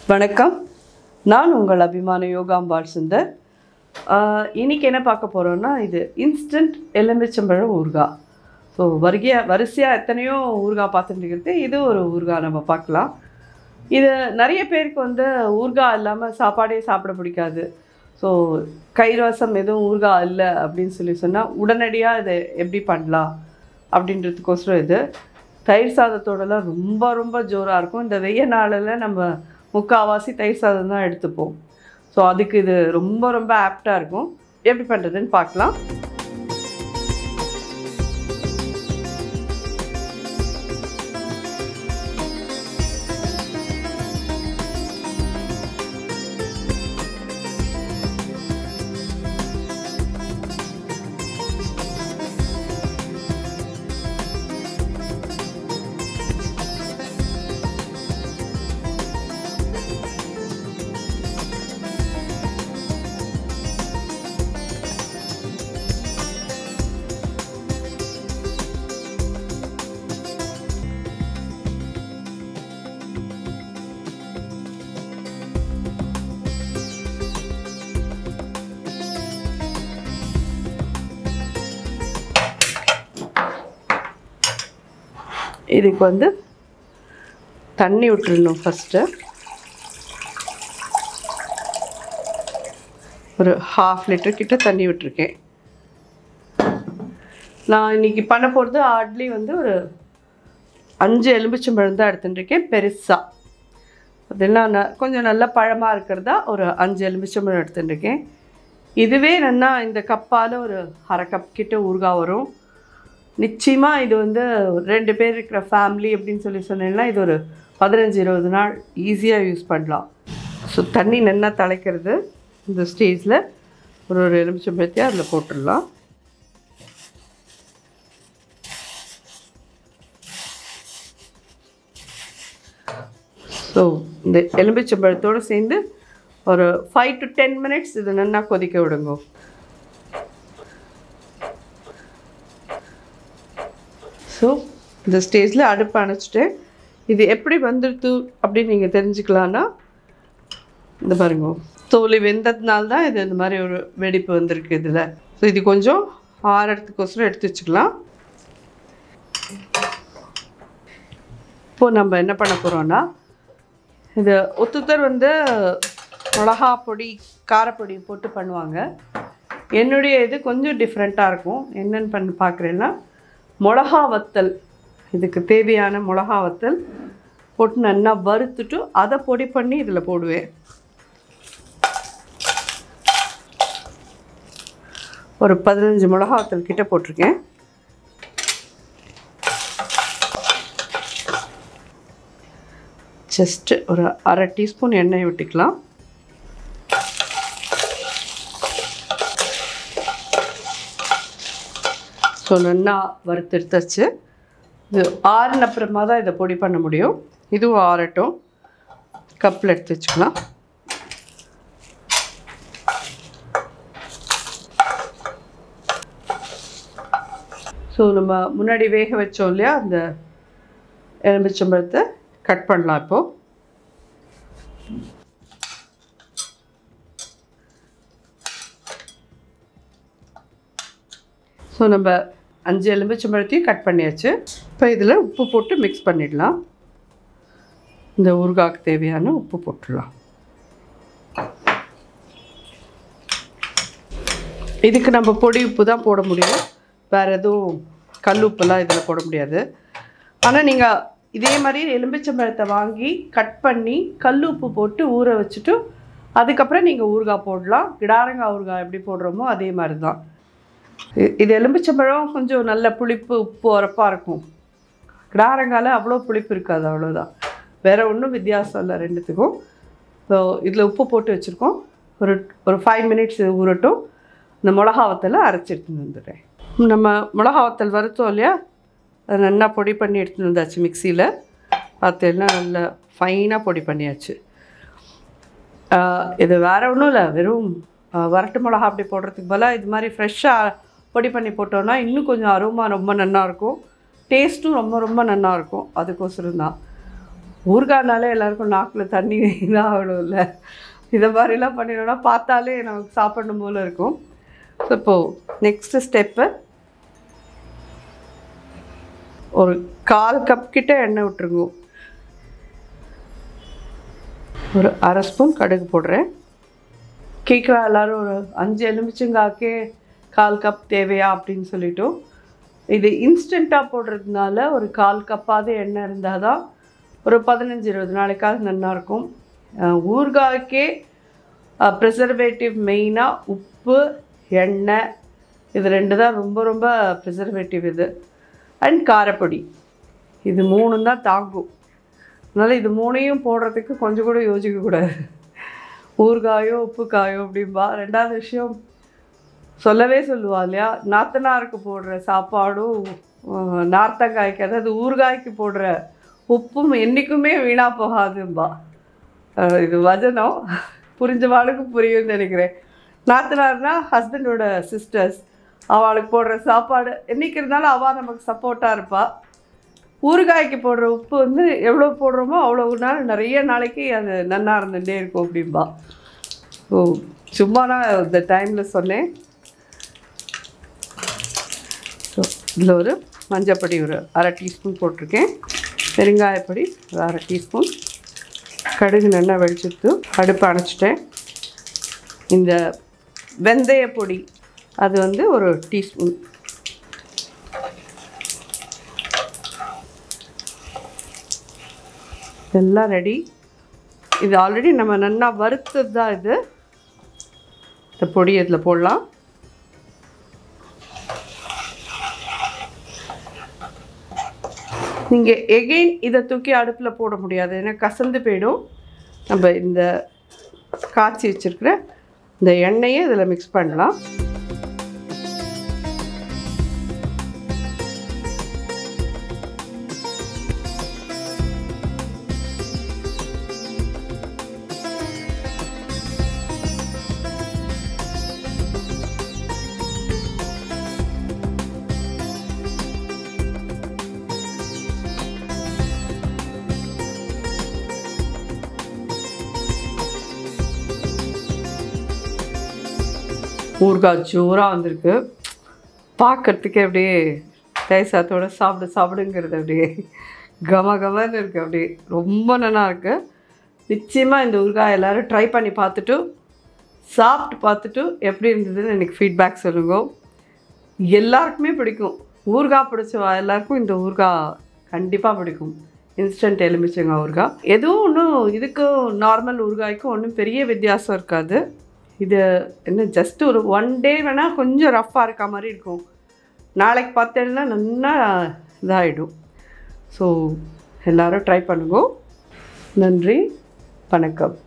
வணக்கம் நான் உங்கள் அபிமான யோகாம்பாள் சுந்தர் ஆஹ் இன்னைக்கு என்ன பார்க்க போகிறோன்னா இது இன்ஸ்டன்ட் எலுமிச்சம்பழம் ஊறுகாய் ஸோ வருகையா வரிசையாக எத்தனையோ ஊறுகாய் பார்த்துட்டு இருக்கிறது இது ஒரு ஊறுகாய் நம்ம பார்க்கலாம் இது நிறைய பேருக்கு வந்து ஊறுகாய் இல்லாமல் சாப்பாடே சாப்பிட பிடிக்காது ஸோ கைரசம் எதுவும் ஊறுகாய் இல்லை அப்படின்னு சொல்லி சொன்னால் உடனடியாக இதை எப்படி பண்ணலாம் அப்படின்றதுக்கோசரம் இது தயிர் சாதத்தோடலாம் ரொம்ப ரொம்ப ஜோராக இருக்கும் இந்த வெய்ய நாளில் நம்ம முக்கால்வாசி தயிர் சாதம் தான் எடுத்துப்போம் ஸோ அதுக்கு இது ரொம்ப ரொம்ப ஆப்டாக இருக்கும் எப்படி பண்ணுறதுன்னு பார்க்கலாம் இதுக்கு வந்து தண்ணி விட்டுறணும் ஃபஸ்ட்டு ஒரு ஹாஃப் லிட்டர் கிட்ட தண்ணி விட்டுருக்கேன் நான் இன்னைக்கு பண்ண போகிறது ஹார்ட்லி வந்து ஒரு அஞ்சு எலுமிச்சம்பழம் தான் எடுத்துட்டு இருக்கேன் பெருசாக அதெல்லாம் ந கொஞ்சம் நல்ல பழமாக இருக்கிறதா ஒரு அஞ்சு எலுமிச்சம்பழம் எடுத்துட்டு இருக்கேன் இதுவே நல்லா இந்த கப்பால் ஒரு அரை கப் கிட்ட ஊறுகாய் வரும் நிச்சயமாக இது வந்து ரெண்டு பேர் இருக்கிற ஃபேமிலி அப்படின்னு சொல்லி சொன்னீங்கன்னா இது ஒரு பதினஞ்சு இருபது நாள் ஈஸியாக யூஸ் பண்ணலாம் ஸோ தண்ணி நல்லா தலைக்கிறது இந்த ஸ்டேஜில் ஒரு ஒரு எலுமிச்சம்பழத்தையும் அதில் போட்டுடலாம் ஸோ இந்த எலுமிச்சம்பழத்தோடு சேர்ந்து ஒரு ஃபைவ் டு டென் மினிட்ஸ் இது நல்லா கொதிக்க விடுங்க ஸோ இந்த ஸ்டேஜில் அடுப்பை அணைச்சிட்டு இது எப்படி வந்துடுது அப்படின்னு நீங்கள் தெரிஞ்சுக்கலான்னா இந்த பாருங்க தோலி வெந்ததுனால தான் இது இந்த மாதிரி ஒரு வெடிப்பு வந்திருக்கு இதில் ஸோ இது கொஞ்சம் ஆறதுக்கோசரம் எடுத்து வச்சுக்கலாம் இப்போது நம்ம என்ன பண்ண போகிறோன்னா இது ஒத்துத்தர் வந்து மிளகா பொடி காரப்பொடி போட்டு பண்ணுவாங்க என்னுடைய இது கொஞ்சம் டிஃப்ரெண்ட்டாக இருக்கும் என்னென்னு பண்ணி பார்க்குறேன்னா மிளகா வத்தல் இதுக்கு தேவையான மிளகா வத்தல் போட்டு நல்லா வறுத்துட்டு அதை பொடி பண்ணி இதில் போடுவேன் ஒரு பதினஞ்சு மிளகா வத்தல் கிட்ட போட்டிருக்கேன் ஜஸ்ட்டு ஒரு அரை டீஸ்பூன் எண்ணெய் விட்டுக்கலாம் ஸோ நல்லா வறுத்தெடுத்தாச்சு இது ஆறுன அப்புறமா தான் இதை பொடி பண்ண முடியும் இதுவும் ஆறட்டும் கப்பில் எடுத்து வச்சுக்கலாம் ஸோ நம்ம முன்னாடி வேக வச்சோம் இல்லையா அந்த எலுமிச்சம்பழத்தை கட் பண்ணலாம் இப்போது ஸோ நம்ம அஞ்சு எலுமிச்சம்பழத்தையும் கட் பண்ணியாச்சு இப்போ இதில் உப்பு போட்டு மிக்ஸ் பண்ணிடலாம் இந்த ஊறுகாய்க்கு தேவையான உப்பு போட்டுடலாம் இதுக்கு நம்ம பொடி உப்பு தான் போட முடியும் வேறு எதுவும் கல் உப்புலாம் இதில் போட முடியாது ஆனால் நீங்கள் இதே மாதிரி எலும்பிச்சம்பழத்தை வாங்கி கட் பண்ணி கல் உப்பு போட்டு ஊற வச்சுட்டு அதுக்கப்புறம் நீங்கள் ஊறுகாய் போடலாம் கிடாரங்காய் ஊறுகாய் எப்படி போடுறோமோ அதே மாதிரி தான் இ- இது எலும்பிச்சம்பழம் கொஞ்சம் நல்ல புளிப்பு உப்பு உரப்பாக இருக்கும் கிடாரங்கால அவ்வளோ புளிப்பு இருக்காது அவ்வளோதான் வேறு ஒன்றும் வித்தியாசம் இல்லை ரெண்டுத்துக்கும் ஸோ இதில் உப்பு போட்டு வச்சுருக்கோம் ஒரு ஒரு ஃபைவ் மினிட்ஸ் ஊறட்டும் இந்த மிளகா வத்தலை அரைச்சி எடுத்துன்னு வந்துடுறேன் நம்ம மிளகா வத்தல் வறுத்தோம் இல்லையா அதை நல்லா பொடி பண்ணி எடுத்துன்னு வந்தாச்சு மிக்சியில் பார்த்தீங்கன்னா நல்லா ஃபைனாக பொடி பண்ணியாச்சு ஆஹ் இது வேறு ஒன்றும் இல்லை வெறும் ஆஹ் வரட்டு மிளகா அப்படி போடுறதுக்கு பதிலாக இது மாதிரி ஃப்ரெஷ்ஷாக பொடி பண்ணி போட்டோன்னா இன்னும் கொஞ்சம் அருமா ரொம்ப நல்லா இருக்கும் டேஸ்ட்டும் ரொம்ப ரொம்ப நல்லா இருக்கும் அதுக்கோசரம் தான் ஊறுகாய்னாலே எல்லாருக்கும் நாக்கில் தண்ணி தான் ஆகணும்ல இதை மாதிரிலாம் பண்ணினோன்னா பார்த்தாலே நமக்கு சாப்பிடணும் போல் இருக்கும் ஸோ இப்போது நெக்ஸ்ட்டு ஸ்டெப்பு ஒரு கால் கப் கிட்ட எண்ணெய் விட்டுருங்க ஒரு அரை ஸ்பூன் கடுகு போடுறேன் கேட்குறா எல்லாரும் ஒரு அஞ்சு எலுமிச்சங்காக்கே கால் கப் தேவையா அப்படின்னு சொல்லிட்டோம் இது இன்ஸ்டண்ட்டாக போடுறதுனால ஒரு கால் கப்பாவது எண்ணெய் இருந்தால் தான் ஒரு பதினஞ்சு இருபது நாளைக்காவது நல்லாயிருக்கும் ஊறுகாய்க்கே ப்ரிசர்வேட்டிவ் மெயினாக உப்பு எண்ணெய் இது ரெண்டு தான் ரொம்ப ரொம்ப ப்ரிசர்வேட்டிவ் இது அண்ட் காரப்பொடி இது மூணு தான் தாங்கும் அதனால் இது மூணையும் போடுறதுக்கு கொஞ்சம் கூட யோசிக்கக்கூடாது ஊறுகாயோ உப்பு காயோ அப்படிம்பா ரெண்டாவது விஷயம் சொல்லவே சொல்லுவா இல்லையா நாத்தனாருக்கு போடுற சாப்பாடும் அஹ், நார்த்தங்காய்க்கு அதாவது ஊறுகாய்க்கு போடுற உப்பும் என்றைக்குமே வீணாக போகாதும்பா அஹ், இது வசனம் புரிஞ்சவாளுக்கு புரியும்னு நினைக்கிறேன் நாத்தனார்னா ஹஸ்பண்டோட சிஸ்டர்ஸ் அவளுக்கு போடுற சாப்பாடு என்றைக்கு இருந்தாலும் அவள் நமக்கு சப்போர்ட்டாக இருப்பாள் ஊறுகாய்க்கு போடுற உப்பு வந்து எவ்வளோ போடுறோமோ அவ்வளோ நாள் நிறைய நாளைக்கு அது நன்னா இருந்துகிட்டே இருக்கும் அப்படிம்பா ஓ சும்மா நான் இந்த டைமில் சொன்னேன் ஸோ இதில் ஒரு மஞ்சப்பொடி ஒரு அரை டீஸ்பூன் போட்டிருக்கேன் பெருங்காயப்பொடி ஒரு அரை டீஸ்பூன் கடுகு நல்லா வெடிச்சிட்டு அடுப்பு அணைச்சிட்டேன் இந்த வெந்தய பொடி அது வந்து ஒரு டீஸ்பூன் எல்லாம் ரெடி இது ஆல்ரெடி நம்ம நல்லா வறுத்தது தான் இது இந்த பொடி இதில் போடலாம் நீங்கள் எகெயின் இதை தூக்கி அடுப்பில் போட முடியாது ஏன்னா கசந்து போயிடும் நம்ம இந்த காய்ச்சி வச்சுருக்கிற இந்த எண்ணெயை இதில் மிக்ஸ் பண்ணலாம் ஊறுகாய் ஜோராக வந்திருக்கு பார்க்கறதுக்கே அப்படியே தயிர் சாத்தோட சாப்பிடு சாப்பிடுங்கிறது அப்படியே கம கமன்னு இருக்குது அப்படியே ரொம்ப நல்லா இருக்கு நிச்சயமாக இந்த ஊறுகாய் எல்லோரும் ட்ரை பண்ணி பார்த்துட்டு சாப்பிட்டு பார்த்துட்டு எப்படி இருந்ததுன்னு எனக்கு ஃபீட்பேக் சொல்லுங்க எல்லாருக்குமே பிடிக்கும் ஊறுகாய் பிடிச்சவா எல்லாருக்கும் இந்த ஊறுகாய் கண்டிப்பாக பிடிக்கும் இன்ஸ்டன்ட் எலுமிச்சங்காய் ஊறுகாய் எதுவும் ஒன்றும் இதுக்கும் நார்மல் ஊறுகாய்க்கும் ஒன்றும் பெரிய வித்தியாசம் இருக்காது இது என்ன ஜஸ்ட் ஒரு ஒன் டே வேணால் கொஞ்சம் ரஃப்பாக இருக்க மாதிரி இருக்கும் நாளைக்கு பார்த்தேன்னா நல்லா இதாகிடும் ஸோ எல்லோரும் ட்ரை பண்ணுங்க நன்றி வணக்கம்